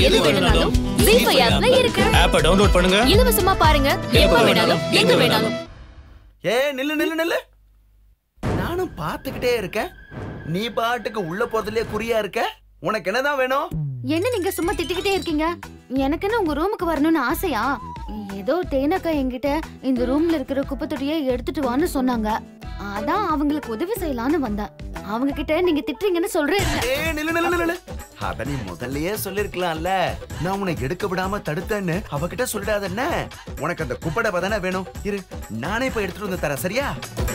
எது வேணும்னாலும் ஜீ ஃபைவ் ஆப்ல இருக்கு ஆப்பை டவுன்லோட் பண்ணுங்க இலவசமா பாருங்க எப்ப வேணாலும் எங்க வேணாலும் ஏ நில்லு நில்லு நில்லு நானும் பார்த்துக்கிட்டே இருக்கேன் நீ பாட்டுக்கு உள்ள போறதுலயே குறியா இருக்க உனக்கு என்னதான் வேணும் என்ன நீங்க சும்மா திட்டிக்கிட்டே இருக்கீங்க எனக்குன்னு உங்க ரூமுக்கு வரணும்னு ஆசையா ஏதோ தேனக்கா என்கிட்ட இந்த ரூம்ல இருக்கிற குப்பை தொட்டியை எடுத்துட்டு வான்னு சொன்னாங்க அதான் அவங்களுக்கு உதவி செய்யலான்னு வந்தேன் அவங்க கிட்ட நீங்க திட்டுறீங்கன்னு சொல்றேன் ஏ நில்லு நில்லு நில்லு, நில்லு அத நீ முதல்லயே சொல்லிருக்கலாம்ல நான் உன்னை எடுக்க விடாம தடுத்தேன்னு அவகிட்ட சொல்லிடாத என்ன உனக்கு அந்த குப்படை தானே வேணும் இரு நானே போய் எடுத்துட்டு வந்து தரேன் சரியா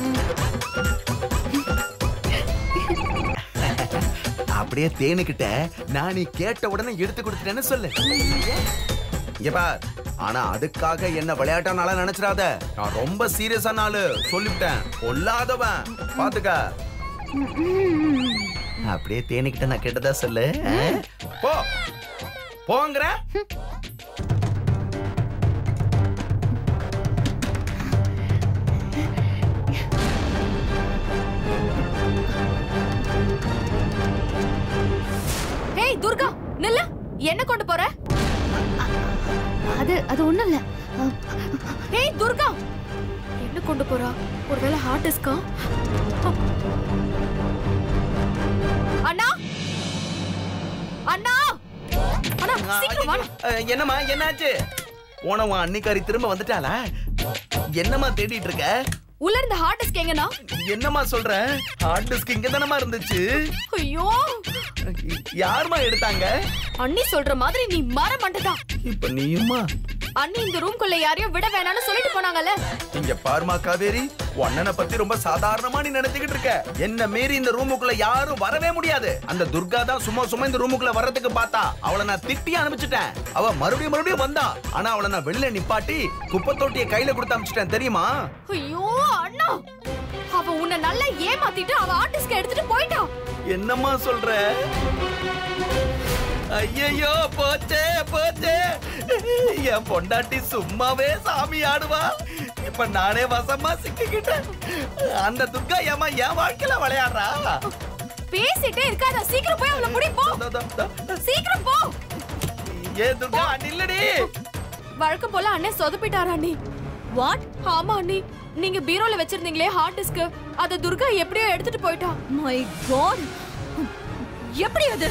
அப்படியே தேனுக்கிட்ட நான் நீ கேட்ட உடனே எடுத்து கொடுத்துட்டேன்னு சொல்லு இங்க பார் ஆனா அதுக்காக என்ன விளையாட்டானால நினைச்சிடாத நான் ரொம்ப சீரியஸான ஆளு சொல்லிவிட்டேன் கொல்லாதவன் பாத்துக்க அப்படியே தேனிக்கிட்ட நான் கேட்டதா சொல்லு ஆ? போ போங்கிற ஹேய் துர்கா நில்லு என்ன கொண்டு போற அது அது ஒண்ணும் இல்ல அஹ், ஹேய் துர்கா என்ன கொண்டு போறா ஒருவேளை ஹார்ட் டிஸ்கா அண்ணா அண்ணா அண்ணா சீக்கிரம் வாடா அஹ், என்னம்மா என்னாச்சு போன உன் அன்னிக்காரி திரும்ப வந்துட்டாளா என்னம்மா தேடிட்டு இருக்க உள்ள இருந்த ஹார்ட் டிஸ்க் எங்கண்ணா என்னம்மா சொல்ற ஹார்ட் டிஸ்க் இங்க தானமா இருந்துச்சு ஐயோ யாரும்மா எடுத்தாங்க அண்ணி சொல்ற மாதிரி நீ மர மண்டதான் இப்ப நீயுமா அண்ணி இந்த ரூம்குள்ள யாரையும் விட வேணாம்னு சொல்லிட்டு போனாங்கல்ல இங்க பாருமா காவேரி உன் அண்ணனை பத்தி ரொம்ப சாதாரணமா நீ நினைச்சுக்கிட்டு இருக்க என்ன மீறி இந்த ரூமுக்குள்ள யாரும் வரவே முடியாது அந்த துர்கா தான் சும்மா சும்மா இந்த ரூமுக்குள்ள வர்றதுக்கு பார்த்தா அவளை நான் திட்டி அனுப்பிச்சிட்டேன் அவ மறுபடியும் மறுபடியும் வந்தா ஆனா அவளை நான் வெளியில நிப்பாட்டி குப்பை தொட்டியை கையில கொடுத்து அனுப்பிச்சிட்டேன் தெரியுமா ஐயோ அண்ணா அவ உன்னை நல்லா ஏமாத்திட்டு அவ ஆர்டிஸ்ட் எடுத்துட்டு போயிட்டா என்னம்மா சொல்ற ஐயையோ போச்சே போச்சே என் பொண்டாட்டி சும்மாவே சாமி ஆடுவா இப்ப நானே வசமா சிக்கிக்கிட்டேன் அந்த துர்கா ஏமா என் வாழ்க்கையில விளையாடுறா பேசிட்டே இருக்காத சீக்கிரம் போய் அவளை புடி போ தோ, தோ, தோ. சீக்கிரம் போ ஏ துர்கா நில்லடி வழக்கம் போல அண்ணன் சொதப்பிட்டாரா அண்ணி வாட் ஆமா அண்ணி நீங்க பீரோல வச்சிருந்தீங்களே ஹார்ட் டிஸ்க் அத துர்கா எப்படியோ எடுத்துட்டு போயிட்டா மை காட் எப்படி அது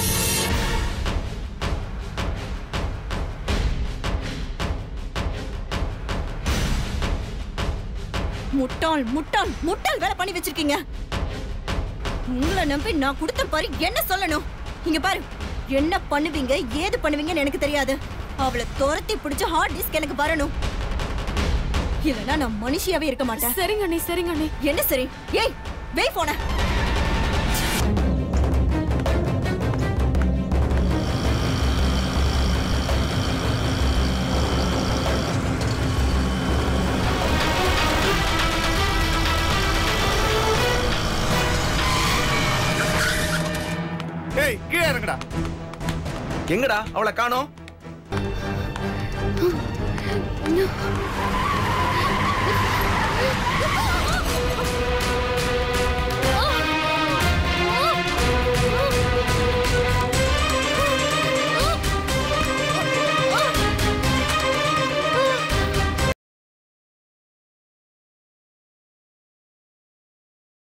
முட்டாள் முட்டாள் முட்டாள் வேலை பண்ணி வச்சிருக்கீங்க உங்களை நம்பி நான் கொடுத்த பாரு என்ன சொல்லணும் இங்க பாரு என்ன பண்ணுவீங்க ஏது பண்ணுவீங்கன்னு எனக்கு தெரியாது அவளை துரத்தி பிடிச்ச ஹார்ட் டிஸ்க் எனக்கு வரணும் இல்லைன்னா நான் மனுஷியாவே இருக்க மாட்டேன் சரிங்க அண்ணி சரிங்க அண்ணி என்ன சரி ஏய் வெய் போன ஏய் கீழே இறங்குடா எங்கடா அவளை காணோம்